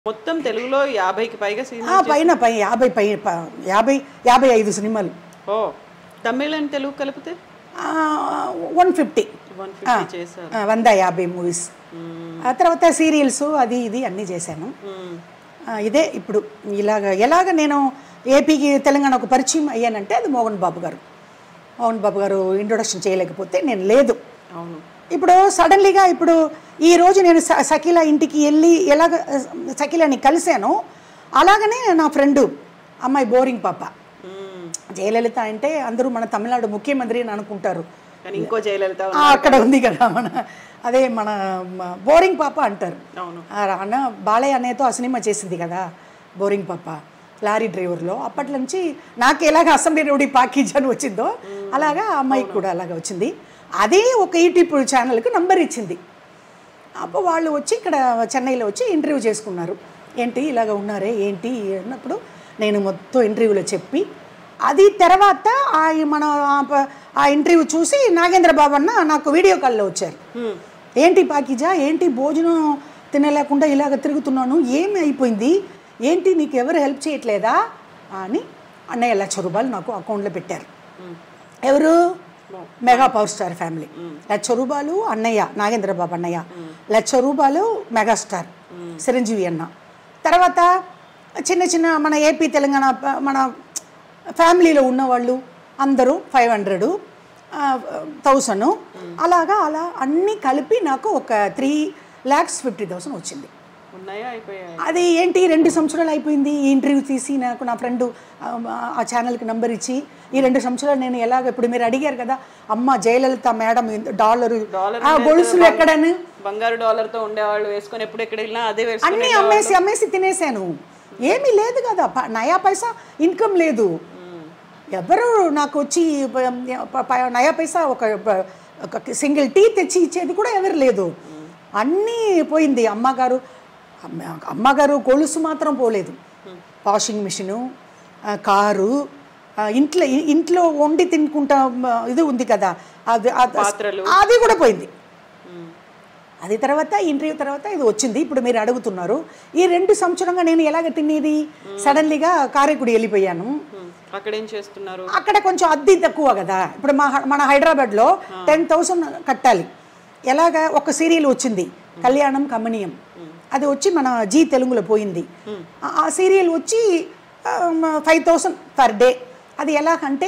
మొత్తం తెలుగులో యాభైకి పైగా ఆ, సినిమా పైన పై యాభై పై ప- యాభై యాభై ఐదు సినిమాలు ఓ తమిళ అండ్ తెలుగు కలిపితే వన్ ఫిఫ్టీ వన్ ఫిఫ్టీ చేశారు వంద యాభై మూవీస్ ఆ తర్వాత సీరియల్స్ అది ఇది అన్నీ చేశాను మ్మ్. ఆ, ఇదే ఇప్పుడు ఇలాగ ఎలాగ నేను ఏపీకి తెలంగాణకు పరిచయం అయ్యానంటే అది మోహన్ బాబు గారు మోహన్ బాబు గారు ఇంట్రొడక్షన్ చేయలేకపోతే నేను లేదు అవును ఇప్పుడు సడన్లీగా ఇప్పుడు ఈ రోజు నేను స- సకీల ఇంటికి వెళ్ళి ఎలాగ సకీలని కలిశానో అలాగనే నా ఫ్రెండు అమ్మాయి బోరింగ్ పాప మ్మ్. జయలలిత అంటే అందరూ మన తమిళనాడు ముఖ్యమంత్రి అని అనుకుంటారు కానీ ఇంకో జయలలిత ఆ, అక్కడ ఉంది కదా మన అదే మన మ- బోరింగ్ పాప అంటారు అవును ఆ అన్న బాలయ్య అనేతో ఆ సినిమా చేసింది కదా బోరింగ్ పాప లారీ డ్రైవర్లో అప్పటి నుంచి నాకు ఎలాగ అసెంబ్లీ రౌడీ పాకీజ్ అని వచ్చిందో అలాగా ఆ అమ్మాయికి కూడా అలాగ వచ్చింది అదే ఒక యూట్యూబ్ ఛానల్కి నంబర్ ఇచ్చింది అప్పుడు వాళ్ళు వచ్చి ఇక్కడ చెన్నైలో వచ్చి ఇంటర్వ్యూ చేసుకున్నారు ఏంటి ఇలాగ ఉన్నారే ఏంటి అన్నప్పుడు నేను మొత్తం ఇంటర్వ్యూలో చెప్పి అది తర్వాత ఆ మన ఆ ప- ఆ ఇంటర్వ్యూ చూసి నాగేంద్ర బాబు అన్న నాకు వీడియో కాల్లో వచ్చారు మ్మ్. ఏంటి పాకిజా ఏంటి భోజనం తినలేకుండా ఇలాగ తిరుగుతున్నాను ఏమి అయిపోయింది ఏంటి నీకు ఎవరు హెల్ప్ చేయట్లేదా అని అన్నయ్య లక్ష రూపాయలు నాకు అకౌంట్లో పెట్టారు ఎవరు mega power star family lakh రూపాయలు అన్నయ్య నాగేంద్ర బాబు అన్నయ్య లక్ష రూపాయలు మెగాస్టార్ చిరంజీవి అన్న తర్వాత చిన్న చిన్న మన ఏపీ తెలంగాణ ప- మన ఫ్యామిలీలో ఉన్నవాళ్ళు అందరూ ఫైవ్ హండ్రెడ్ థౌసండ్ అలాగా అలా అన్నీ కలిపి నాకు ఒక త్రీ ల్యాక్స్ ఫిఫ్టీ థౌసండ్ వచ్చింది ఉన్నాయా అయిపోయాయి అది ఏంటి రెండు సంవత్సరాలు అయిపోయింది ఈ ఇంటర్వ్యూ తీసి నాకు నా ఫ్రెండ్ ఆ ఛానల్కి నంబర్ ఇచ్చి ఈ రెండు సంవత్సరాలు నేను ఎలాగ ఇప్పుడు మీరు అడిగారు కదా అమ్మ జయలలిత మేడం డాలరు డాలర్ ఆ గొలుసులు ఎక్కడని బంగారు డాలర్ తో ఉండేవాళ్ళు వేసుకొని ఎప్పుడు ఎక్కడ వెళ్ళినా అదే వేసుకొని అన్నీ అమ్మేసి అమ్మేసి తినేసాను ఏమీ లేదు కదా ప- నయా పైసా ఇన్కమ్ లేదు ఎవరు నాకు వచ్చి ప- ప- ప- నయా పైసా ఒక ప- ఒక సింగిల్ టీ తెచ్చి ఇచ్చేది కూడా ఎవరు లేదు అన్నీ పోయింది అమ్మగారు అమ్మ- అమ్మగారు గొలుసు మాత్రం పోలేదు వాషింగ్ మిషను ఆ, కారు ఆ, ఇంట్లో ఇంట్లో వండి తినుకుంటా మ, ఇది ఉంది కదా అది అది- పాత్రలు. అది కూడా పోయింది మ్మ్. అది తర్వాత ఇంటర్వ్యూ తర్వాత ఇది వచ్చింది ఇప్పుడు మీరు అడుగుతున్నారు ఈ రెండు సంవత్సరంగా నేను ఎలాగ తినేది సడన్లీగా కారైకుడి వెళ్ళిపోయాను మ్మ్. అక్కడ ఏం చేస్తున్నారు అక్కడ కొంచెం అద్దె తక్కువ కదా ఇప్పుడు మా హ- మన హైదరాబాద్లో టెన్ థౌసండ్ కట్టాలి ఎలాగ ఒక సీరియల్ వచ్చింది కళ్యాణం కమనీయం అది వచ్చి మన జీ తెలుగులో పోయింది ఆ- ఆ సీరియల్ వచ్చి ఫైవ్ థౌసండ్ పర్ డే అది ఎలాగంటే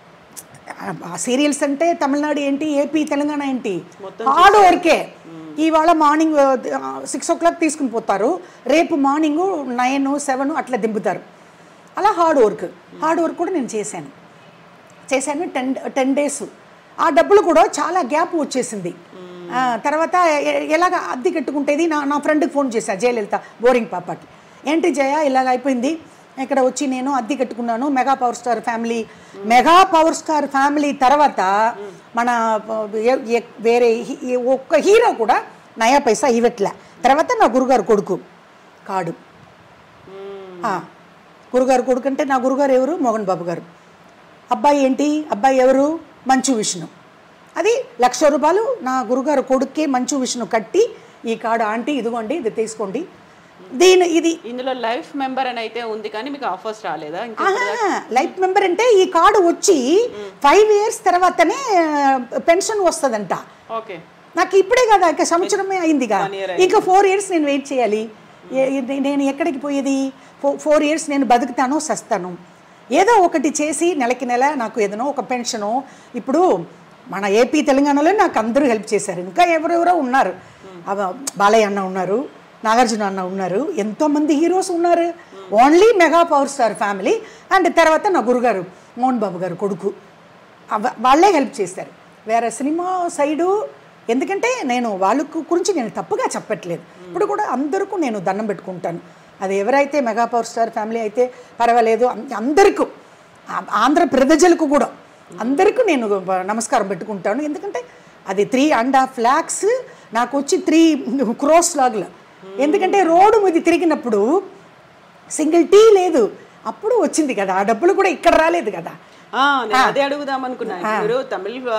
ఆ సీరియల్స్ అంటే తమిళనాడు ఏంటి ఏపీ తెలంగాణ ఏంటి హార్డ్ వర్కే ఇవాళ మార్నింగ్ సిక్స్ ఓ క్లాక్ తీసుకుని పోతారు రేపు మార్నింగ్ నైన్ సెవెన్ అట్లా దింపుతారు అలా హార్డ్ వర్క్ హార్డ్ వర్క్ కూడా నేను చేశాను చేశాను టెన్ టెన్ డేస్ ఆ డబ్బులు కూడా చాలా గ్యాప్ వచ్చేసింది ఆ, తర్వాత ఎ- ఎలాగ అద్దె కట్టుకుంటేది నా నా ఫ్రెండ్కి ఫోన్ చేశా జయలలిత బోరింగ్ పాపకి ఏంటి జయ ఇలాగ అయిపోయింది ఇక్కడ వచ్చి నేను అద్దె కట్టుకున్నాను mega power star family mega power star family తర్వాత మన ఎ- ఎ- వేరే హీ- ఏ ఒక్క హీరో కూడా నయా పైసా ఇవ్వట్లే తర్వాత నా గురుగారు కొడుకు కాడు మ్మ్. ఆ, గురుగారు కొడుకు అంటే నా గురుగారు ఎవరు మోహన్ బాబు గారు అబ్బాయి ఏంటి అబ్బాయి ఎవరు మంచు విష్ణు అది లక్ష రూపాయలు నా గురుగారు కొడుక్కే మంచు విష్ణు కట్టి ఈ కార్డు ఆంటీ ఇదిగోండి ఇది తీసుకోండి దీని ఇది ఇందులో లైఫ్ మెంబర్ అని అయితే ఉంది కానీ మీకు ఆఫర్స్ రాలేదా ఇంకా ఆహా, లైఫ్ మెంబర్ అంటే ఈ కార్డు వచ్చి ఫైవ్ ఇయర్స్ తర్వాతనే పెన్షన్ వస్తుందంట ఓకే నాకు ఇప్పుడే కదా ఇక సంవత్సరమే అయిందిగా One year ఇంకా ఫోర్ ఇయర్స్ నేను వెయిట్ చేయాలి ఏ- ఏ- నేను ఎక్కడికి పోయేది ఫోర్ ఇయర్స్ నేను బతుకుతాను సస్తాను ఏదో ఒకటి చేసి నెలకి నెల నాకు ఏదైనా ఒక పెన్షను ఇప్పుడు మన ఏపీ తెలంగాణలో నాకు అందరూ హెల్ప్ చేశారు ఇంకా ఎవరెవరో ఉన్నారు అవ- బాలయ్య అన్న ఉన్నారు నాగార్జున అన్న ఉన్నారు ఎంతోమంది హీరోస్ ఉన్నారు only mega power star family and తర్వాత నా గురుగారు మోహన్ బాబు గారు కొడుకు అవ- వాళ్ళే హెల్ప్ చేశారు వేరే సినిమా సైడు ఎందుకంటే నేను వాళ్ళ గురించి నేను తప్పుగా చెప్పట్లేదు ఇప్పుడు కూడా అందరికీ నేను దండం పెట్టుకుంటాను అది ఎవరైతే మెగా పవర్ స్టార్ ఫ్యామిలీ అయితే పర్వాలేదు అం- అందరికీ ఆ- ఆంధ్ర ప్రజలకు కూడా అందరికీ నేను నమస్కారం పెట్టుకుంటాను ఎందుకంటే అది త్రీ అండ్ హాఫ్ ల్యాక్స్ నాకు వచ్చి త్రీ క్రోస్ లాగ్ల ఎందుకంటే రోడ్డు మీద తిరిగినప్పుడు సింగిల్ టీ లేదు అప్పుడు వచ్చింది కదా ఆ డబ్బులు కూడా ఇక్కడ రాలేదు కదా ఆ, నేను అదే అడుగుదాం అనుకున్నా ఇప్పుడు మీరు తమిళ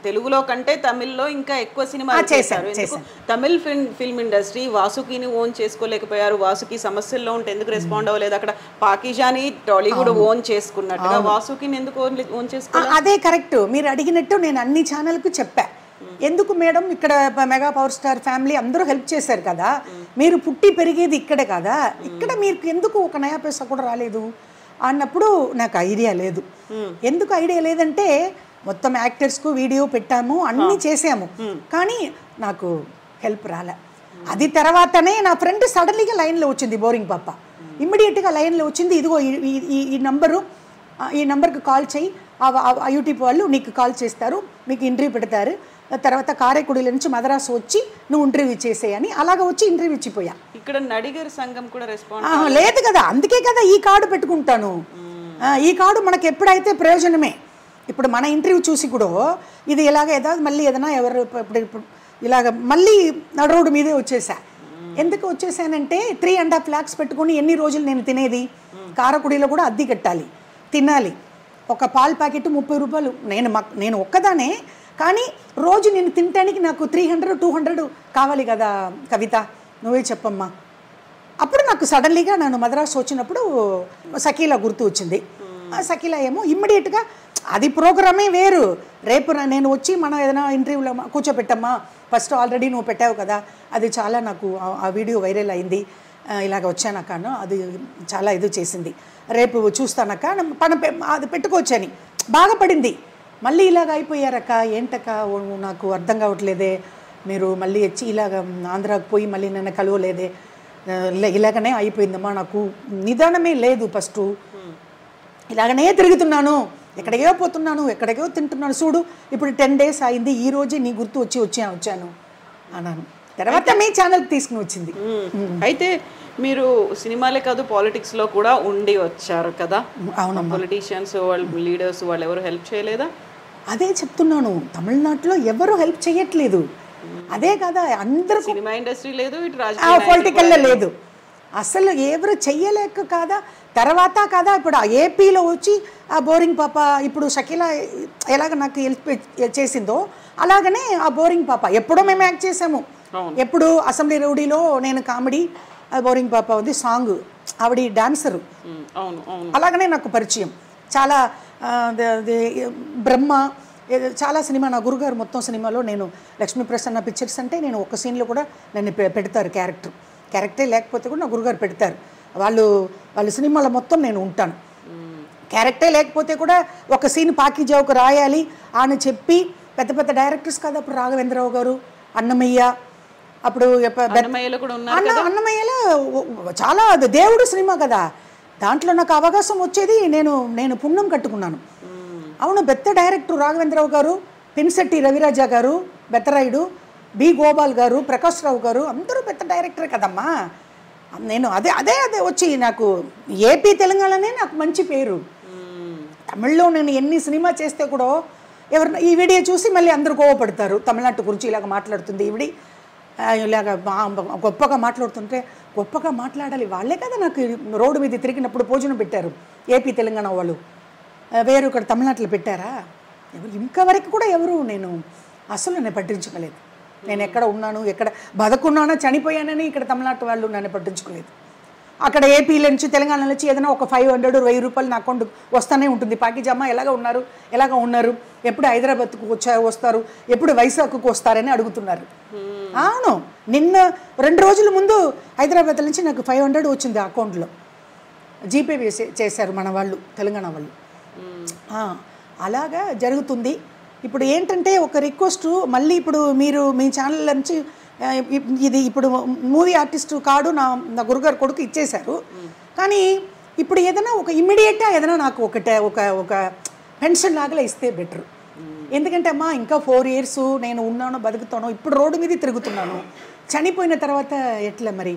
తెలుగులో కంటే తమిళ్లో ఇంకా ఎక్కువ ఆ, సినిమాలు చేశాను, చేశారు ఎందుకు తమిళ్ ఫిల్మ్ ఫిల్మ్ ఇండస్ట్రీ వాసుకిని ఓన్ చేసుకోలేకపోయారు వాసుకి సమస్యల్లో ఉంటే ఎందుకు రెస్పాండ్ అవ్వలేదు అక్కడ పాకిజాని టాలీవుడ్ ఓన్ చేసుకున్నట్టుగా వాసుకిని ఎందుకు ఓన్ ఓన్ చేసుకో ఆ, అదే కరెక్ట్ మీరు అడిగినట్టు నేను అన్ని ఛానల్కు చెప్పా ఎందుకు మేడం ఇక్కడ ప- మెగా పవర్ స్టార్ ఫ్యామిలీ అందరూ హెల్ప్ చేశారు కదా మీరు పుట్టి పెరిగేది ఇక్కడే కదా ఇక్కడ మీకు ఎందుకు ఒక నయా పైసా కూడా రాలేదు అన్నప్పుడు నాకు ఐడియా లేదు ఎందుకు ఐడియా లేదంటే మొత్తం యాక్టర్స్కు వీడియో పెట్టాము అన్నీ చేసాము కానీ నాకు హెల్ప్ రాలే అది తర్వాతనే నా ఫ్రెండ్ సడన్లీగా లైన్లో వచ్చింది బోరింగ్ పాప ఇమ్మీడియట్గా లైన్లో వచ్చింది ఇదిగో ఈ- ఈ- ఈ ఈ నంబరు ఆ, ఈ నెంబర్కి కాల్ చేయి ఆ- ఆ- ఆ యూట్యూబ్ వాళ్ళు నీకు కాల్ చేస్తారు మీకు ఇంటర్వ్యూ పెడతారు ఆ తర్వాత కారైకుడిల నుంచి మద్రాసు వచ్చి నువ్వు ఇంటర్వ్యూ చేసేయని అలాగ వచ్చి ఇంటర్వ్యూ ఇచ్చిపోయా ఇక్కడ నడిగర్ సంఘం కూడా రెస్పాండ్ ఆహా, లేదు కదా అందుకే కదా ఈ కార్డు పెట్టుకుంటాను ఆ, ఈ కార్డు మనకి ఎప్పుడైతే ప్రయోజనమే ఇప్పుడు మన ఇంటర్వ్యూ చూసి కూడా ఇది ఇలాగ ఏదో మళ్ళీ ఏదైనా ఎవరు ఇప్పుడు ఇప్పుడు ఇలాగ మళ్ళీ నడు రోడ్డు మీదే వచ్చేసా ఎందుకు వచ్చేసానంటే త్రీ అండ్ హాఫ్ ల్యాక్స్ పెట్టుకొని ఎన్ని రోజులు నేను తినేది కారకుడిలో కూడా అద్దె కట్టాలి తినాలి ఒక పాల్ ప్యాకెట్ ముప్పై రూపాయలు నేను మా- నేను ఒక్కదానే కానీ రోజు నేను తినటానికి నాకు త్రీ హండ్రెడ్ టూ హండ్రెడ్ కావాలి కదా కవిత నువ్వే చెప్పమ్మా అప్పుడు నాకు సడన్లీగా నన్ను మద్రాసు వచ్చినప్పుడు సకీలా గుర్తు వచ్చింది ఆ సకీలా ఏమో ఇమ్మీడియట్గా అది ప్రోగ్రామే వేరు రేపు నా- నేను వచ్చి మనం ఏదైనా ఇంటర్వ్యూలో కూర్చోపెట్టమ్మా ఫస్ట్ ఆల్రెడీ నువ్వు పెట్టావు కదా అది చాలా నాకు ఆ- ఆ వీడియో వైరల్ అయింది ఆ, ఇలాగ వచ్చానక్క అది చాలా ఇది చేసింది రేపు చూస్తానక్క నమ్మ- పన పె- అది పెట్టుకోవచ్చని బాగా పడింది మళ్ళీ ఇలాగ అయిపోయారక్క ఏంటక్క ఓ, నాకు అర్థం కావట్లేదే మీరు మళ్ళీ వచ్చి ఇలాగ ఆంధ్రాకు పోయి మళ్ళీ నన్ను కలవలేదే ఆ, ఇలా- ఇలాగనే అయిపోయిందమ్మా నాకు నిదానమే లేదు ఫస్ట్ ఇలాగనే తిరుగుతున్నాను ఎక్కడికో పోతున్నాను ఎక్కడికో తింటున్నాను చూడు ఇప్పుడు టెన్ డేస్ అయింది ఈ రోజే నీ గుర్తు వచ్చి వచ్చా వచ్చాను అన్నాను తర్వాత మీ ఛానల్కి తీసుకుని వచ్చింది అయితే మీరు సినిమాలే కాదు పాలిటిక్స్ లో కూడా ఉండి వచ్చారు కదా అవునమ్మా పొలిటీషియన్స్ వాళ్ళు లీడర్స్ వాళ్ళు ఎవరు హెల్ప్ చేయలేదా అదే చెప్తున్నాను తమిళనాడులో ఎవరు హెల్ప్ చేయట్లేదు అదే కదా అందరూ సినిమా ఇండస్ట్రీ లేదు ఇటు రాజకీయ పొలిటికల్లో లేదు అసలు ఎవరు చెయ్యలేక కాదా తర్వాత కదా ఇప్పుడు ఆ ఏపీలో వచ్చి ఆ బోరింగ్ పాప ఇప్పుడు షకీలా ఎలాగ నాకు హెల్ప్ చేసిందో అలాగనే ఆ బోరింగ్ పాప ఎప్పుడో మేము యాక్ట్ చేసాము అవును. ఎప్పుడు అసెంబ్లీ రౌడీలో నేను కామెడీ ఆ బోరింగ్ పాప ఉంది సాంగ్ ఆవిడ డాన్సరు ఉమ్, అవును అవును అలాగనే నాకు పరిచయం చాలా ఆ, ద- ది- బ్రహ్మ ఏదో చాలా సినిమా నా గురుగారు మొత్తం సినిమాలో నేను లక్ష్మీ ప్రసన్న పిక్చర్స్ అంటే నేను ఒక సీన్లో కూడా నన్ను పె- పెడతారు క్యారెక్టర్ క్యారెక్టరే లేకపోతే కూడా నా గురుగారు పెడతారు వాళ్ళు వాళ్ళ సినిమాలో మొత్తం నేను ఉంటాను క్యారెక్టరే లేకపోతే కూడా ఒక సీన్ పాకిజావుకు రాయాలి అని చెప్పి పెద్ద పెద్ద డైరెక్టర్స్ కదా అప్పుడు రాఘవేంద్రరావు గారు అన్నమయ్య అప్పుడు ఎప్ప- బె- అన్నమయ్యలో కూడా ఉన్నారు అన్న అన్నమయ్యలో ఓ- ఓ- చాలా అది దేవుడు సినిమా కదా దాంట్లో నాకు అవకాశం వచ్చేది నేను నేను పుణ్యం కట్టుకున్నాను అవును బెత్త డైరెక్టర్ రాఘవేంద్రరావు గారు పిన్శెట్టి రవిరాజా గారు బెత్తరాయుడు బి గోపాల్ గారు ప్రకాష్ రావు గారు అందరూ పెద్ద డైరెక్టర్ కదమ్మా నేను అదే అదే అదే వచ్చి నాకు ఏపీ తెలంగాణనే నాకు మంచి పేరు ఉమ్, తమిళ్లో నేను ఎన్ని సినిమా చేస్తే కూడా ఎవరైనా ఈ వీడియో చూసి మళ్ళీ అందరూ కోవపడతారు తమిళనాటు గురించి ఇలాగ మాట్లాడుతుంది ఈవిడి ఆ, ఇలాగ బా- గొప్పగా మాట్లాడుతుంటే గొప్పగా మాట్లాడాలి వాళ్ళే కదా నాకు రోడ్డు మీద తిరిగినప్పుడు భోజనం పెట్టారు ఏపీ తెలంగాణ వాళ్ళు ఆ, వేరు ఇక్కడ తమిళనాడులో పెట్టారా ఎవరు ఇంకా వరకు కూడా ఎవరు నేను అసలు నేను పట్టించుకోలేదు నేను ఎక్కడ ఉన్నాను ఎక్కడ బతుకున్నానో చనిపోయానని ఇక్కడ తమిళనాడు వాళ్ళు నన్ను పట్టించుకోలేదు అక్కడ ఏపీలో నుంచి తెలంగాణ నుంచి ఏదైనా ఒక ఫైవ్ హండ్రెడ్ వెయ్యి రూపాయలు నా అకౌంట్ వస్తూనే ఉంటుంది పాకిజమ్మ ఎలాగ ఉన్నారు ఎలాగ ఉన్నారు ఎప్పుడు హైదరాబాద్కు వచ్చా వస్తారు ఎప్పుడు వైజాగ్కు వస్తారని అడుగుతున్నారు అవును నిన్న రెండు రోజుల ముందు హైదరాబాద్ నుంచి నాకు ఫైవ్ హండ్రెడ్ వచ్చింది ఆ అకౌంట్లో జీపే వేసే చేశారు మన వాళ్ళు తెలంగాణ వాళ్ళు ఉమ్, ఆ, అలాగా జరుగుతుంది ఇప్పుడు ఏంటంటే ఒక రిక్వెస్ట్ మళ్ళీ ఇప్పుడు మీరు మీ ఛానల్ నుంచి ఆ, ఇ- ఇది ఇప్పుడు మూవీ ఆర్టిస్ట్ కార్డు నా నా గురుగారు కొడుకు ఇచ్చేశారు కానీ ఇప్పుడు ఏదైనా ఒక ఇమ్మీడియట్గా ఏదైనా నాకు ఒకటే ఒక ఒక పెన్షన్ లాగా ఇస్తే బెటర్ ఎందుకంటే అమ్మా ఇంకా ఫోర్ ఇయర్స్ నేను ఉన్నాను బతుకుతాను ఇప్పుడు రోడ్డు మీద తిరుగుతున్నాను చనిపోయిన తర్వాత ఎట్లా మరి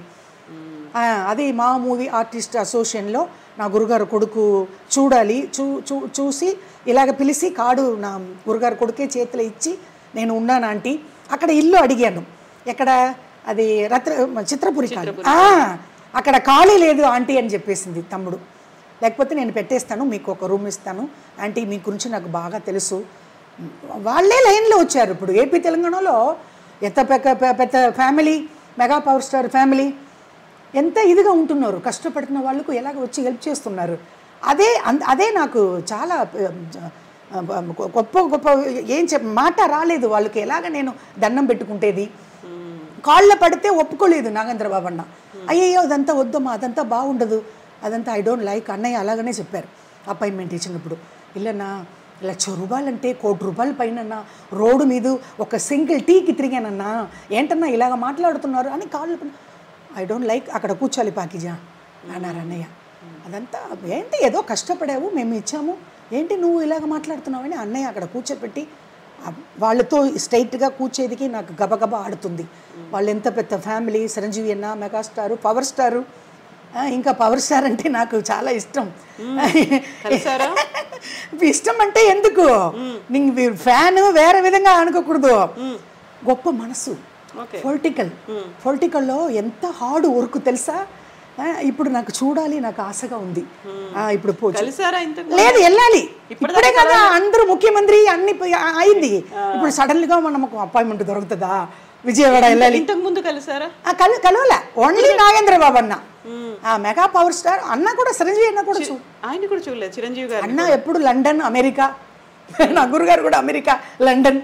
ఆ, అది మా మూవీ ఆర్టిస్ట్ అసోసియేషన్లో నా గురుగారు కొడుకు చూడాలి చూ చూ చూసి ఇలాగ పిలిచి కార్డు నా గురుగారు కొడుకే చేతిలో ఇచ్చి నేను ఉన్నాను ఆంటీ అక్కడ ఇల్లు అడిగాను ఎక్కడ అది రత్న చిత్రపురి కాదు ఆ, అక్కడ ఖాళీ లేదు ఆంటీ అని చెప్పేసింది తమ్ముడు లేకపోతే నేను పెట్టేస్తాను మీకు ఒక రూమ్ ఇస్తాను ఆంటీ మీ గురించి నాకు బాగా తెలుసు వాళ్ళే లైన్లో వచ్చారు ఇప్పుడు ఏపీ తెలంగాణలో ఎంత పెద్ద పె- పెద్ద family mega power star family ఎంత ఇదిగా ఉంటున్నారు కష్టపడుతున్న వాళ్ళకు ఎలాగ వచ్చి హెల్ప్ చేస్తున్నారు అదే అన్- అదే నాకు చాలా ఆ, గొప్ప గొప్ప ఏం చెప్ మాట రాలేదు వాళ్ళకి ఎలాగ నేను దండం పెట్టుకుంటేది కాళ్ళ పడితే ఒప్పుకోలేదు నాగేంద్ర బాబు అన్న అయ్యయ్యో అదంతా వద్దమ్మా అదంతా బాగుండదు అదంతా ఐ డోంట్ లైక్ అన్నయ్య అలాగనే చెప్పారు అపాయింట్మెంట్ ఇచ్చినప్పుడు ఇల్లన్నా లక్ష రూపాయలంటే కోటి రూపాయల పైన రోడ్డు మీద ఒక సింగిల్ టీకి తిరిగానన్నా ఏంటన్నా ఇలాగ మాట్లాడుతున్నారు అని కాళ్ళు ఐ డోంట్ లైక్ అక్కడ కూర్చోాలి పాకిజా అన్నారు అన్నయ్య అదంతా ఏంటి ఏదో కష్టపడావు మేము ఇచ్చాము ఏంటి నువ్వు ఇలాగ మాట్లాడుతున్నావని అన్నయ్య అక్కడ కూర్చోపెట్టి ఆ వాళ్ళతో స్ట్రైట్గా కూర్చేదికి నాకు గబగబా ఆడుతుంది వాళ్ళు ఎంత పెద్ద ఫ్యామిలీ చిరంజీవి అన్న మెగాస్టారు పవర్ స్టారు ఆ, ఇంకా పవర్ స్టార్ అంటే నాకు చాలా ఇష్టం కలిసారా ఇష్టం అంటే ఎందుకు నీకు ఫ్యాన్ వేరే విధంగా అనుకోకూడదు గొప్ప మనసు ఓకే పొలిటికల్ పొలిటికల్లో ఎంత హార్డ్ వర్క్ తెలుసా ఆ, ఇప్పుడు నాకు చూడాలి నాకు ఆశగా ఉంది ఆ, ఇప్పుడు పో- కలిసారా ఇంతకు లేదు వెళ్ళాలి ఇప్పటిదాకా ఇప్పుడే కదా అందరూ ముఖ్యమంత్రి అన్ని పోయి- ఆ- అయింది ఇప్పుడు సడన్ గా మనకు అపాయింట్మెంట్ దొరుకుతుందా విజయవాడ వెళ్ళాలి ఇంతకు ముందు కలిసారా ఆ, కలు కలవలే ఓన్లీ నాగేంద్ర బాబు అన్న ఆ మెగా పవర్ స్టార్ అన్న కూడా చిరంజీవి అన్న కూడా చూ ఆయన కూడా చూడలేదు చిరంజీవి గారు అన్న ఎప్పుడు లండన్ అమెరికా నా గురుగారు కూడా America London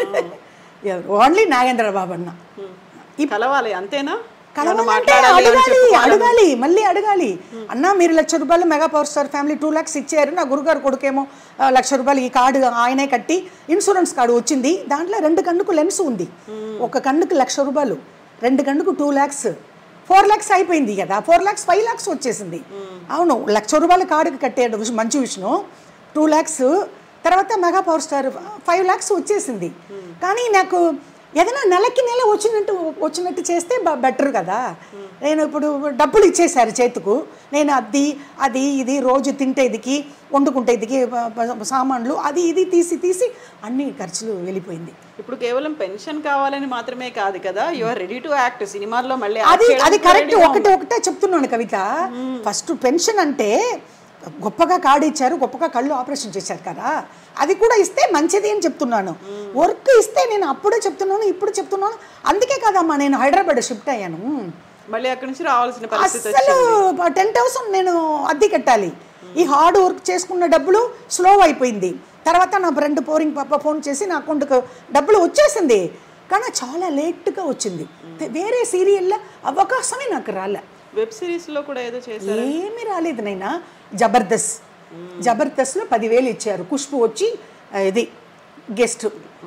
only Nagendra Babu అన్న కలవాలి అంతేనా ఏమన్నా కలవాలంటే మాట్లాడాలి అని అడగాలి చెప్పుకోవాలని? అడగాలి మళ్ళీ అడగాలి అన్న మీరు లక్ష రూపాయలు mega power star family two lakhs ఇచ్చారు నా గురుగారు కొడుకేమో ఆ, లక్ష రూపాయలు ఈ కార్డు ఆయనే కట్టి ఇన్సూరెన్స్ కార్డు వచ్చింది దాంట్లో రెండు కన్నుకు లెన్స్ ఉంది ఒక కన్నుకు లక్ష రూపాయలు రెండు కన్నుకు టూ ల్యాక్స్ ఫోర్ ల్యాక్స్ అయిపోయింది కదా ఫోర్ ల్యాక్స్ ఫైవ్ ల్యాక్స్ వచ్చేసింది అవును లక్ష రూపాయల కార్డుకి కట్టాడు విష్- మంచి విషయం టూ ల్యాక్స్ తర్వాత mega power star five lakhs వచ్చేసింది కానీ నాకు ఏదైనా నెలకి నెల వచ్చినట్టు వచ్చినట్టు చేస్తే బెటర్ కదా నేను ఇప్పుడు డబ్బులు ఇచ్చేశారు చేతుకు నేను అది అది ఇది రోజు తింటేదికి వండుకుంటేదికి ప- ప- సామాన్లు అది ఇది తీసి తీసి అన్ని ఖర్చులు వెళ్ళిపోయింది ఇప్పుడు కేవలం పెన్షన్ కావాలని మాత్రమే కాదు కదా you are ready to act సినిమాల్లో మళ్ళీ act అది అది చేయడానికి కరెక్ట్ ready గా ఒకటే ఒకటే చెప్తున్నాను కవిత ఫస్ట్ పెన్షన్ అంటే గొప్పగా కార్డు ఇచ్చారు గొప్పగా కళ్ళు ఆపరేషన్ చేశారు కదా అది కూడా ఇస్తే మంచిది అని చెప్తున్నాను వర్క్ ఇస్తే నేను అప్పుడే చెప్తున్నాను ఇప్పుడు చెప్తున్నాను అందుకే కదమ్మా నేను హైదరాబాద్ షిఫ్ట్ అయ్యాను మళ్ళీ అక్కడి నుంచి రావాల్సిన పరిస్థితి అస్సలు టెన్ థౌసండ్ నేను అద్దె కట్టాలి ఈ హార్డ్ వర్క్ చేసుకున్న డబ్బులు స్లో అయిపోయింది తర్వాత నా ఫ్రెండ్ పోరింగ్ పాప ఫోన్ చేసి నా అకౌంట్కి డబ్బులు వచ్చేసింది కానీ చాలా లేట్గా వచ్చింది వేరే సీరియల్లో అవకాశమే నాకు రాలే వెబ్ సిరీస్ లో కూడా ఏదో చేశారు ఏమీ రాలేదు నైనా జబర్దస్త్ జబర్దస్త్లో పదివేలు ఇచ్చారు ఖుష్బు వచ్చి ఆ, ఇది గెస్ట్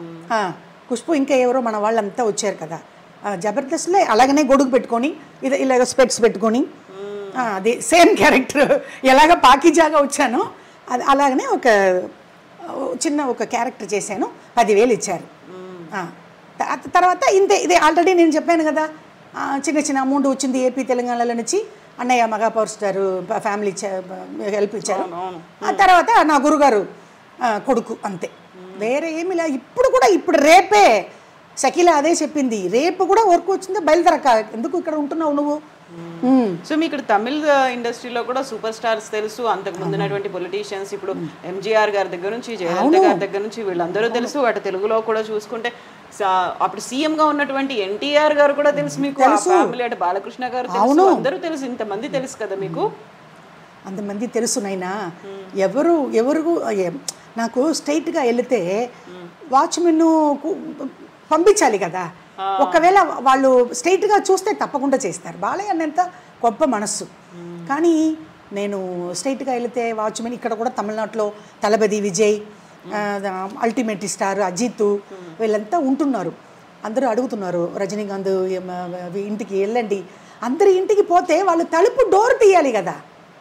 ఖుష్బు ఇంకా ఎవరో మన వాళ్ళంతా వచ్చారు కదా ఆ, జబర్దస్త్లో అలాగనే గొడుగు పెట్టుకొని ఇది ఇలాగ స్పెట్స్ పెట్టుకొని ఆ, అది సేమ్ క్యారెక్టర్ ఎలాగ పాకిజాగా వచ్చానో అది అలాగనే ఒక ఆ, చిన్న ఒక క్యారెక్టర్ చేశాను పదివేలు ఇచ్చారు ఆ, త- తర్వాత ఇంతే ఇదే ఆల్రెడీ నేను చెప్పాను కదా ఆ, చిన్న చిన్న అమౌంట్ వచ్చింది ఏపీ తెలంగాణలో నుంచి అన్నయ్య మగా పవర్ స్టార్ ప- ఫ్యామిలీ ఇచ్చా- హెల్ప్ ఇచ్చారు ఆ తర్వాత నా గురుగారు ఆ, కొడుకు అంతే వేరే ఏమి లే ఇప్పుడు కూడా ఇప్పుడు రేపే షకీల అదే చెప్పింది రేపు కూడా వర్క్ వచ్చిందో బయలుదేరక ఎందుకు ఇక్కడ ఉంటున్నావు నువ్వు ఉమ్. సో మీకు ఇక్కడ తమిళ ఇండస్ట్రీలో కూడా సూపర్ స్టార్స్ తెలుసు అంతకు ముందున్నటువంటి పొలిటీషియన్స్ ఇప్పుడు ఎంజీఆర్ గారి దగ్గర నుంచి జయలలిత గారి దగ్గర నుంచి వీళ్ళందరూ తెలుసు అటు తెలుగులో కూడా చూసుకుంటే సా- అప్పుడు సీఎం గా ఉన్నటువంటి ఎన్టీఆర్ గారు కూడా తెలుసు మీకు ఆ ఫ్యామిలీ అటు బాలకృష్ణ గారు తెలుసు అందరూ తెలుసు ఇంతమంది తెలుసు కదా మీకు అంతమంది తెలుసు నైనా ఎవరు ఎవరు ఏ- నాకు స్ట్రైట్గా వెళితే వాచ్మెన్ పంపించాలి కదా ఒకవేళ వాళ్ళు స్ట్రైట్గా చూస్తే తప్పకుండా చేస్తారు బాలయ్య అన్నంత గొప్ప మనస్సు కానీ నేను స్ట్రైట్గా వెళితే వాచ్మెన్ ఇక్కడ కూడా తమిళనాడులో తలపతి విజయ్ అల్టిమేట్ స్టార్ అజిత్ వీళ్ళంతా ఉంటున్నారు అందరూ అడుగుతున్నారు రజనీకాంత్ ఏమ, ఇంటికి వెళ్ళండి అందరి ఇంటికి పోతే వాళ్ళు తలుపు డోర్ తీయాలి కదా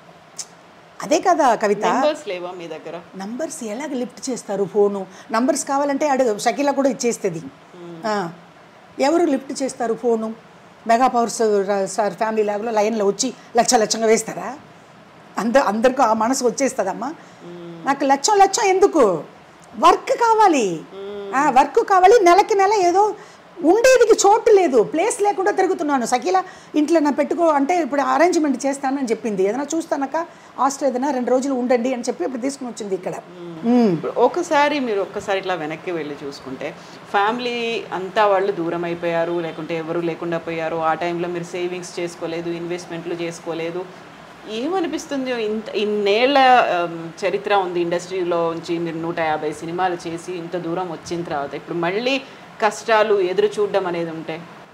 అదే కదా కవిత నెంబర్స్ లేవా మీ దగ్గర నంబర్స్ ఎలాగ లిఫ్ట్ చేస్తారు ఫోను నంబర్స్ కావాలంటే అడుగు షకీలా కూడా ఇచ్చేస్తుంది ఆ, ఎవరు లిఫ్ట్ చేస్తారు phone mega power star family ల్యాబ్లో లైన్లో వచ్చి లక్ష లక్షంగా వేస్తారా అంద అందరికీ ఆ మనసు వచ్చేస్తుందమ్మా నాకు లక్షం లక్షం ఎందుకు వర్క్ కావాలి వర్క్ కావాలి నెలకి నెల ఏదో ఉండేదికి చోటు లేదు ప్లేస్ లేకుండా తిరుగుతున్నాను సఖీల ఇంట్లో నా పెట్టుకో అంటే ఇప్పుడు అరేంజ్మెంట్ చేస్తానని చెప్పింది ఏదైనా చూస్తానక్క హాస్టల్ ఏదైనా రెండు రోజులు ఉండండి అని చెప్పి ఇప్పుడు తీసుకుని వచ్చింది ఇక్కడ మ్మ్. ఇప్పుడు ఒకసారి మీరు ఒక్కసారి ఇట్లా వెనక్కి వెళ్ళి చూసుకుంటే ఫ్యామిలీ అంతా వాళ్ళు దూరం అయిపోయారు లేకుంటే ఎవరు లేకుండా పోయారు ఆ టైంలో మీరు సేవింగ్స్ చేసుకోలేదు ఇన్వెస్ట్మెంట్లు చేసుకోలేదు ఏమనిపిస్తుంది ఇంత ఇన్నేళ్ల ఆమ్, చరిత్ర ఉంది ఇండస్ట్రీలో నుంచి మీరు నూట యాభై సినిమాలు చేసి ఇంత దూరం వచ్చిన తర్వాత ఇప్పుడు మళ్ళీ కష్టాలు ఎదురు చూడడం అనేది ఉంటే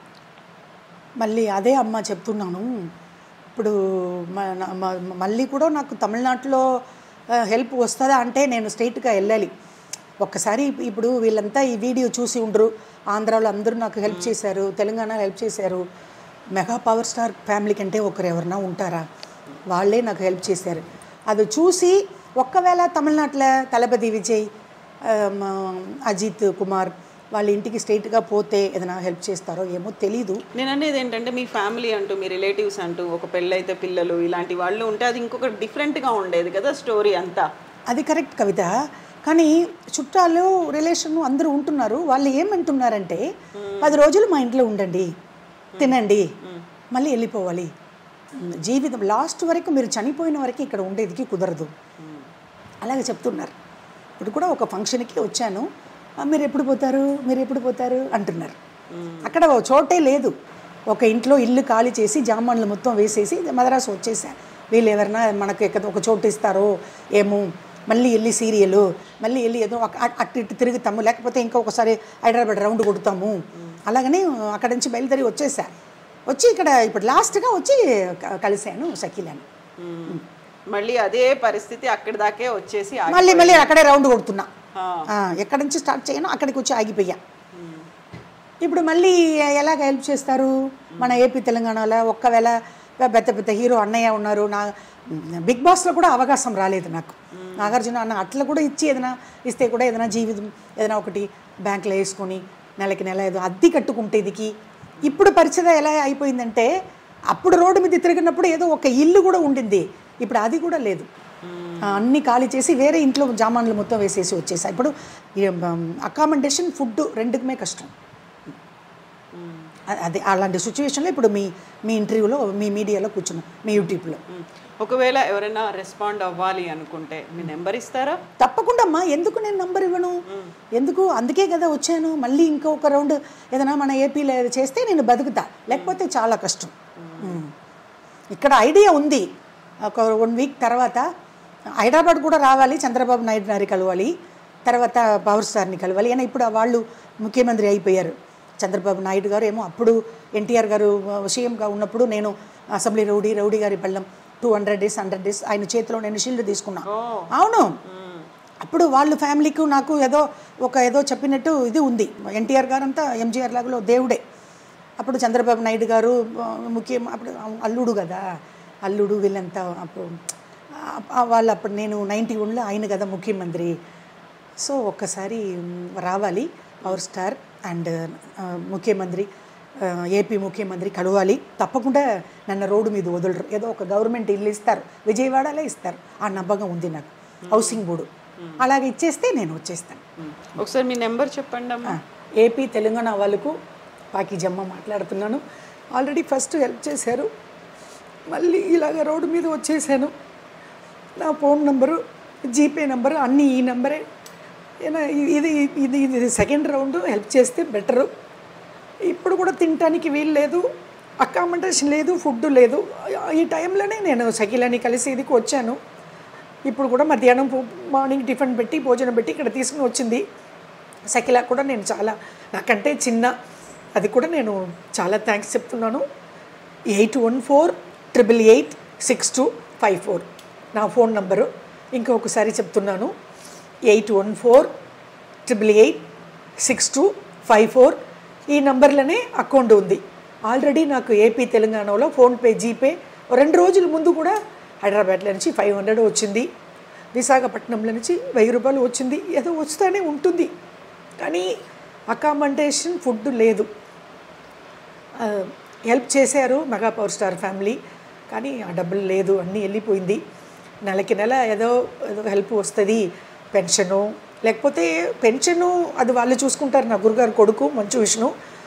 మళ్ళీ అదే అమ్మ చెప్తున్నాను ఇప్పుడు మ- మ- మళ్ళీ కూడా నాకు తమిళనాడులో హెల్ప్ వస్తుందా అంటే నేను స్ట్రైట్గా వెళ్ళాలి ఒక్కసారి ఇప్- ఇప్పుడు వీళ్ళంతా ఈ వీడియో చూసి ఉండరు ఆంధ్రాలో అందరూ నాకు హెల్ప్ చేశారు తెలంగాణలో హెల్ప్ చేశారు మెగా పవర్ స్టార్ ఫ్యామిలీ కంటే ఒకరు ఎవరన్నా ఉంటారా వాళ్ళే నాకు హెల్ప్ చేశారు అది చూసి ఒక్కవేళ తమిళనాడులో తలపతి విజయ్ ఆ, మ- అజిత్ కుమార్ వాళ్ళ ఇంటికి స్ట్రైట్గా పోతే ఏదైనా హెల్ప్ చేస్తారో ఏమో తెలీదు నేను అనేది ఏంటంటే మీ ఫ్యామిలీ అంటూ మీ రిలేటివ్స్ అంటూ ఒక పెళ్ళైతే పిల్లలు ఇలాంటి వాళ్ళు ఉంటే అది ఇంకొక డిఫరెంట్గా ఉండేది కదా స్టోరీ అంతా అది కరెక్ట్ కవిత కానీ చుట్టాలు రిలేషన్ అందరూ ఉంటున్నారు వాళ్ళు ఏమంటున్నారంటే పది రోజులు మా ఇంట్లో ఉండండి తినండి మళ్ళీ వెళ్ళిపోవాలి జీవితం లాస్ట్ వరకు మీరు చనిపోయిన వరకు ఇక్కడ ఉండేదికి కుదరదు అలాగే చెప్తున్నారు ఇప్పుడు కూడా ఒక ఫంక్షన్కి వచ్చాను "ఆ, మీరు ఎప్పుడు పోతారు మీరు ఎప్పుడు పోతారు అంటున్నారు అక్కడ ఓ చోటే లేదు ఒక ఇంట్లో ఇల్లు ఖాళీ చేసి జామాన్లు మొత్తం వేసేసి మద్రాసు వచ్చేసా వీళ్ళు ఎవరైనా మనకు ఎక్కడ ఒక చోటు ఇస్తారో ఏమో మళ్ళీ వెళ్ళి సీరియల్ మళ్ళీ వెళ్ళి ఏదో ఒక- అట్- అటు ఇటు తిరుగుతాము లేకపోతే ఇంకా ఒకసారి హైదరాబాద్ రౌండ్ కొడతాము అలాగని అక్కడ నుంచి బయలుదేరి వచ్చేసా వచ్చి ఇక్కడ ఇప్పుడు లాస్ట్గా వచ్చి క- కలిశాను షకీలాని మళ్ళీ అదే పరిస్థితి అక్కడి దాకే వచ్చేసి ఆగి- మళ్ళీ మళ్ళీ అక్కడే రౌండ్ కొడుతున్నా ఆ. ఆ, ఎక్కడి నుంచి స్టార్ట్ చేయను అక్కడికి వచ్చి ఆగిపోయా ఇప్పుడు మళ్ళీ ఎలాగ హెల్ప్ చేస్తారు మన ఏపీ తెలంగాణలో ఒక్కవేళ పెద్ద పెద్ద హీరో అన్నయ్య ఉన్నారు నా బిగ్ బాస్లో కూడా అవకాశం రాలేదు నాకు నాగార్జున అన్న అట్లా కూడా ఇచ్చి ఏదైనా ఇస్తే కూడా ఏదైనా జీవితం ఏదైనా ఒకటి బ్యాంకులో వేసుకొని నెలకి నెల ఏదో అద్దె కట్టుకుంటేదికి ఇప్పుడు పరిచయం ఎలా అయిపోయిందంటే అప్పుడు రోడ్డు మీద తిరిగినప్పుడు ఏదో ఒక ఇల్లు కూడా ఉండింది ఇప్పుడు అది కూడా లేదు ఆ, అన్ని ఖాళీ చేసి వేరే ఇంట్లో జామాన్లు మొత్తం వేసేసి వచ్చేసా ఇప్పుడు అకామిడేషన్ ఫుడ్ రెండుకుమే కష్టం అ- అది అలాంటి సిచ్యువేషన్లో ఇప్పుడు మీ మీ ఇంటర్వ్యూలో మీ మీడియాలో కూర్చున్నాం మీ యూట్యూబ్లో ఉమ్. ఒకవేళ ఎవరైనా రెస్పాండ్ అవ్వాలి అనుకుంటే మీ నెంబర్ ఇస్తారా తప్పకుండా అమ్మా ఎందుకు నేను నంబర్ ఇవ్వను ఎందుకు అందుకే కదా వచ్చాను మళ్ళీ ఇంకొక రౌండ్ ఏదైనా మన ఏపీలో చేస్తే నేను బతుకుతా లేకపోతే చాలా కష్టం ఉమ్. ఇక్కడ ఐడియా ఉంది ఒక వన్ వీక్ తర్వాత హైదరాబాద్ కూడా రావాలి చంద్రబాబు నాయుడు గారి కలవాలి తర్వాత పవర్ స్టార్ని కలవాలి అయినా ఇప్పుడు వాళ్ళు ముఖ్యమంత్రి అయిపోయారు చంద్రబాబు నాయుడు గారు ఏమో అప్పుడు ఎన్టీఆర్ గారు సీఎంగా ఉన్నప్పుడు నేను అసెంబ్లీ రౌడీ రౌడీ గారి పళ్ళం two hundred days hundred days ఆయన చేతిలో నేను షీల్డ్ తీసుకున్నా అవును అప్పుడు వాళ్ళ ఫ్యామిలీకి నాకు ఏదో ఒక ఏదో చెప్పినట్టు ఇది ఉంది ఎన్టీఆర్ గారు అంతా ఎంజీఆర్ లాగా దేవుడే అప్పుడు చంద్రబాబు నాయుడు గారు ఆ, ముఖ్యం అప్పుడు అల్లుడు కదా అల్లుడు వీళ్ళంతా అప్పుడు ఆ, వాళ్ళు అప్పుడు నేను నైంటీ వన్లో ఆయన కదా ముఖ్యమంత్రి సో ఒక్కసారి మ్, రావాలి పవర్ స్టార్ అండ్ ఆ, ముఖ్యమంత్రి ఆ, ఏపీ ముఖ్యమంత్రి కలవాలి తప్పకుండా నన్ను రోడ్డు మీద వదలరు ఏదో ఒక గవర్నమెంట్ ఇల్లు ఇస్తారు విజయవాడలో ఇస్తారు ఆ నమ్మకం ఉంది నాకు హౌసింగ్ బోర్డు అలాగే ఇచ్చేస్తే నేను వచ్చేస్తాను ఉమ్. ఒకసారి మీ నెంబర్ చెప్పండి అమ్మా ఏపీ తెలంగాణ వాళ్ళకు పాకిజమ్మ మాట్లాడుతున్నాను ఆల్రెడీ ఫస్ట్ హెల్ప్ చేశారు మళ్ళీ ఇలాగ రోడ్డు మీద వచ్చేసాను నా ఫోన్ నంబరు జీపే నంబరు అన్నీ ఈ నంబరే ఏనా ఇది ఇది ఇది సెకండ్ రౌండ్ హెల్ప్ చేస్తే బెటరు ఇప్పుడు కూడా తినటానికి వీలు లేదు అకామిడేషన్ లేదు ఫుడ్ లేదు ఈ టైంలోనే నేను సఖిలని కలిసి ఇదికి వచ్చాను ఇప్పుడు కూడా మధ్యాహ్నం పో- మార్నింగ్ టిఫిన్ పెట్టి భోజనం పెట్టి ఇక్కడ తీసుకుని వచ్చింది సకిలా కూడా నేను చాలా నాకంటే చిన్న అది కూడా నేను చాలా థ్యాంక్స్ చెప్తున్నాను eight one four triple eight six two five four నా ఫోన్ నంబరు ఇంకొకసారి చెప్తున్నాను eight one four triple eight six two five four ఈ నంబర్లోనే అకౌంట్ ఉంది ఆల్రెడీ నాకు ఏపీ తెలంగాణలో ఫోన్పే జీపే రెండు రోజుల ముందు కూడా హైదరాబాద్లో నుంచి ఫైవ్ హండ్రెడ్ వచ్చింది విశాఖపట్నంలో నుంచి వెయ్యి రూపాయలు వచ్చింది ఏదో వస్తూనే ఉంటుంది కానీ అకామిడేషన్ ఫుడ్ లేదు ఆ, హెల్ప్ చేశారు మెగా పవర్ స్టార్ ఫ్యామిలీ కానీ ఆ డబ్బులు లేదు అన్నీ వెళ్ళిపోయింది నెలకి నెల ఏదో ఏదో హెల్ప్ వస్తుంది పెన్షను లేకపోతే పెన్షను అది వాళ్ళు చూసుకుంటారు నా గురుగారు కొడుకు మంచు విష్ణు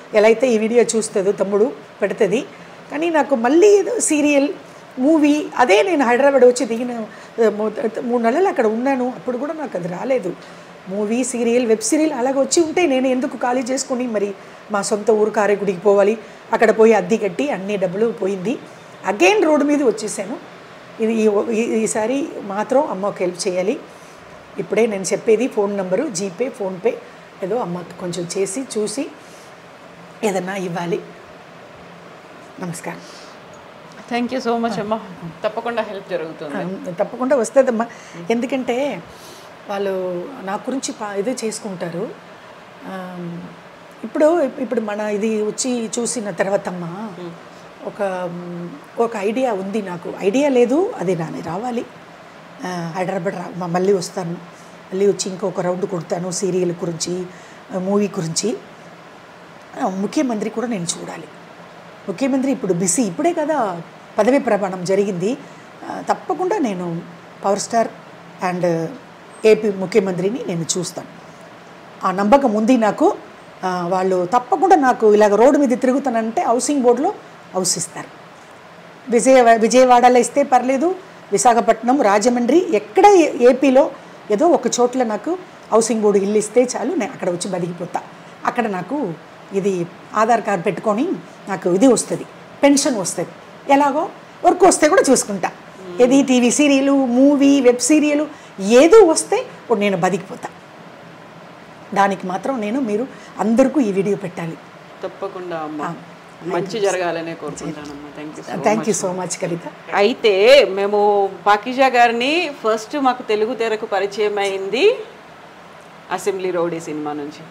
ఎలా అయితే ఈ వీడియో చూస్తుందో తమ్ముడు పెడుతుంది కానీ నాకు మళ్ళీ ఏదో సీరియల్ మూవీ అదే నేను హైదరాబాద్ వచ్చి దిగిన ఆ, మూ- మూడు నెలలు అక్కడ ఉన్నాను అప్పుడు కూడా నాకు అది రాలేదు మూవీ సీరియల్ వెబ్ సీరియల్ అలాగ వచ్చి ఉంటే నేను ఎందుకు ఖాళీ చేసుకుని మరి మా సొంత ఊరు కారేగుడికి పోవాలి అక్కడ పోయి అద్దె కట్టి అన్ని డబ్బులు పోయింది అగైన్ రోడ్డు మీద వచ్చేసాను ఇది ఈ- ఈ- ఈసారి మాత్రం అమ్మకి హెల్ప్ చేయాలి ఇప్పుడే నేను చెప్పేది ఫోన్ నెంబరు జీపే ఫోన్పే ఏదో అమ్మకి కొంచెం చేసి చూసి ఏదన్నా ఇవ్వాలి నమస్కారం థ్యాంక్ యూ సో మచ్ అమ్మా తప్పకుండా హెల్ప్ జరుగుతుంది ఆ, తప్పకుండా వస్తుందమ్మా ఎందుకంటే వాళ్ళు నా గురించి పా ఇది చేసుకుంటారు ఆ, ఇప్పుడు ఇప్పుడు మన ఇది వచ్చి చూసిన తర్వాత అమ్మా ఒక మ్, ఒక ఐడియా ఉంది నాకు ఐడియా లేదు అది నాని రావాలి ఆ, హైదరాబాద్ రా మ- మళ్ళీ వస్తాను మళ్ళీ వచ్చి ఇంకొక రౌండ్ కొడతాను సీరియల్ గురించి మూవీ గురించి ఆ, ముఖ్యమంత్రి కూడా నేను చూడాలి ముఖ్యమంత్రి ఇప్పుడు బిజీ ఇప్పుడే కదా పదవి ప్రమాణం జరిగింది ఆ, తప్పకుండా నేను పవర్ స్టార్ అండ్ ఏపీ ముఖ్యమంత్రిని నేను చూస్తాను ఆ నమ్మకం ఉంది నాకు ఆ, వాళ్ళు తప్పకుండా నాకు ఇలాగ రోడ్డు మీద తిరుగుతానంటే హౌసింగ్ బోర్డులో హౌస్ ఇస్తారు విజయ విజయవాడలో ఇస్తే పర్లేదు విశాఖపట్నం రాజమండ్రి ఎక్కడ ఏ- ఏపీలో ఏదో ఒక చోట్ల నాకు హౌసింగ్ బోర్డు ఇల్లు ఇస్తే చాలు నేను అక్కడ వచ్చి బతికిపోతా అక్కడ నాకు ఇది ఆధార్ కార్డు పెట్టుకొని నాకు ఇది వస్తుంది పెన్షన్ వస్తుంది ఎలాగో వర్క్ వస్తే కూడా చూసుకుంటా ఇది TV serial movie web serial ఏదో వస్తే ఇప్పుడు నేను బతికిపోతా దానికి మాత్రం నేను మీరు అందరికీ ఈ వీడియో పెట్టాలి తప్పకుండా అమ్మా మంచి జరగాలనే కోరుకుంటానమ్మా thank you thank you so much Kavitha అయితే మేము పాకిజా గారిని ఫస్ట్ మాకు తెలుగు తెరకు పరిచయం అయింది అసెంబ్లీ రౌడీ సినిమా నుంచి